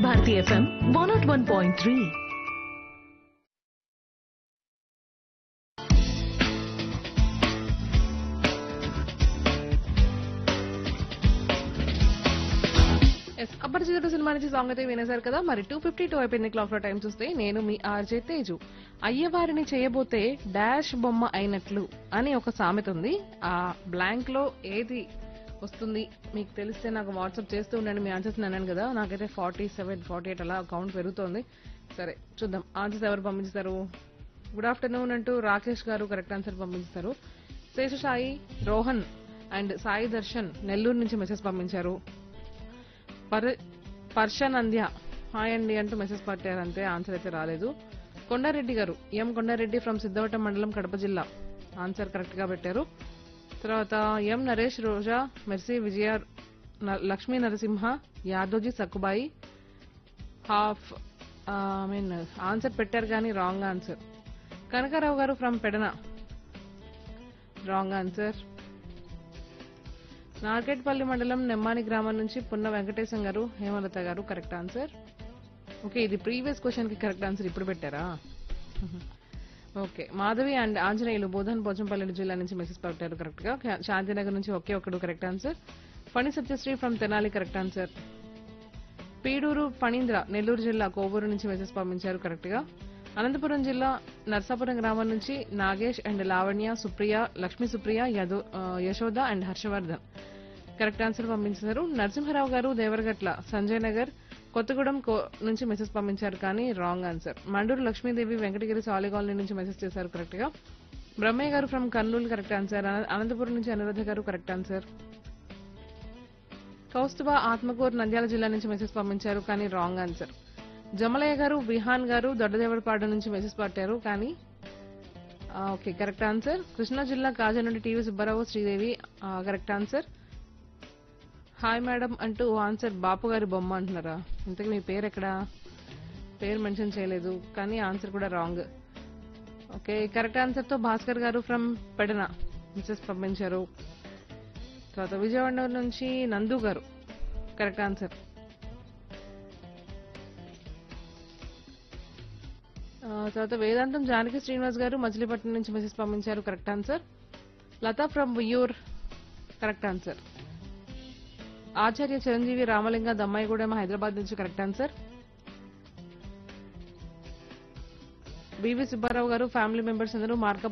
Bharati FM one naught one point three yes Aparichitudu సినిమా నుంచి song అయితే వినేశారు కదా మరి టూ ఫిఫ్టీ టూ అయిపోయింది క్లాక్ లో టైం చూస్తే నేను మీ ఆర్జే తేజు అయ్యవారిని చేయబోతే డాష్ బొమ్మ అయినట్లు అని ఒక సామెత ఉంది ఆ బ్లాంక్ లో ఏది వస్తుంది మీకు తెలిస్తే నాకు వాట్సాప్ చేస్తూ ఉండండి మీ ఆన్సర్స్ అన్నాను కదా నాకైతే ఫార్టీ సెవెన్ ఫార్టీ ఎయిట్ అలా కౌంట్ పెరుగుతోంది సరే చూద్దాం ఆన్సర్స్ ఎవరు పంపించారు గుడ్ ఆఫ్టర్నూన్ అంటూ రాకేష్ గారు కరెక్ట్ ఆన్సర్ పంపించారు శేష సాయి రోహన్ అండ్ సాయి దర్శన్ నెల్లూరు నుంచి మెసేజ్ పంపించారు పర్ పర్షనంద్య హాయ్ అండి అంటూ మెసేజ్ పట్టారు అంతే ఆన్సర్ అయితే రాలేదు కొండారెడ్డి గారు ఎం కొండారెడ్డి ఫ్రమ్ సిద్ధవటం మండలం కడప జిల్లా ఆన్సర్ కరెక్ట్ గా పెట్టారు తర్వాత ఎం నరేష్ రోజా మెర్సీ విజయ న- Lakshmi Narasimha Yadoji Sakkubai half I mean answer పెట్టారు కానీ wrong answer Kanakarao garu from Pedana wrong answer Narketpally మండలం నెమ్మాని గ్రామం నుంచి Punna Venkatesham garu Hemalatha garu correct answer okay ఇది ప్రీవియస్ క్వశ్చన్ కి కరెక్ట్ ఆన్సర్ ఇప్పుడు పెట్టారా ఓకే మాధవి అండ్ ఆంజనేయులు బోధన్ పోచంపల్లి జిల్లా నుంచి మెసేజ్ పెట్టారు కరెక్ట్ గా శాంతినగర్ నుంచి ఒకే ఒకడు correct answer Phani Satyasri from Tenali correct answer Peeduru Phanindra Nellore జిల్లా కోవూరు నుంచి మెసేజ్ పంపించారు కరెక్ట్ గా అనంతపురం జిల్లా నర్సాపురం గ్రామం నుంచి నాగేష్ అండ్ లావణ్య సుప్రియ లక్ష్మీ సుప్రియ యదో ఆ, Yashoda and Harshavardhan correct answer పంపించారు నరసింహారావు గారు దేవరగట్ల సంజయ్ నగర్ కొత్తగూడెం కో- నుంచి మెసేజ్ పంపించారు కానీ wrong answer Manduru Lakshmidevi Venkatagiri Sali colony నుంచి మెసేజ్ చేశారు కరెక్ట్ గా బ్రహ్మయ్య గారు ఫ్రమ్ కర్నూలు కరెక్ట్ ఆన్సర్ అన- అనంతపురం నుంచి అనురాధ గారు కరెక్ట్ ఆన్సర్ కౌస్తుభ ఆత్మకూరు నంద్యాల జిల్లా నుంచి మెసేజ్ పంపించారు కానీ రాంగ్ ఆన్సర్ జమలయ్య గారు విహాన్ గారు దొడ్డదేవరపాడు నుంచి మెసేజ్ పట్టారు కానీ ఆ, ఓకే కరెక్ట్ ఆన్సర్ కృష్ణా జిల్లా కాజా నుండి టీవీ సుబ్బారావు శ్రీదేవి ఆ, కరెక్ట్ ఆన్సర్ హాయ్ మేడం అంటూ ఆన్సర్ బాపు గారి బొమ్మ అంటున్నారా ఇంతకు మీ పేరు ఎక్కడా పేరు మెన్షన్ చేయలేదు కానీ ఆన్సర్ కూడా రాంగ్ ఓకే కరెక్ట్ ఆన్సర్ తో భాస్కర్ గారు ఫ్రమ్ పెడన మెసేజ్ పంపించారు తర్వాత విజయవాడ నుంచి నందు గారు కరెక్ట్ ఆన్సర్ ఆ, తర్వాత వేదాంతం జానకి శ్రీనివాస్ గారు మచిలీపట్నం నుంచి మెసేజ్ పంపించారు correct answer Latha from Vuyyuru correct answer Acharya Chiranjeevi Ramalinga Dammaigudem Hyderabad నుంచి కరెక్ట్ ఆన్సర్ బివి సుబ్బారావు గారు ఫ్యామిలీ మెంబర్స్ అందరూ మార్కప్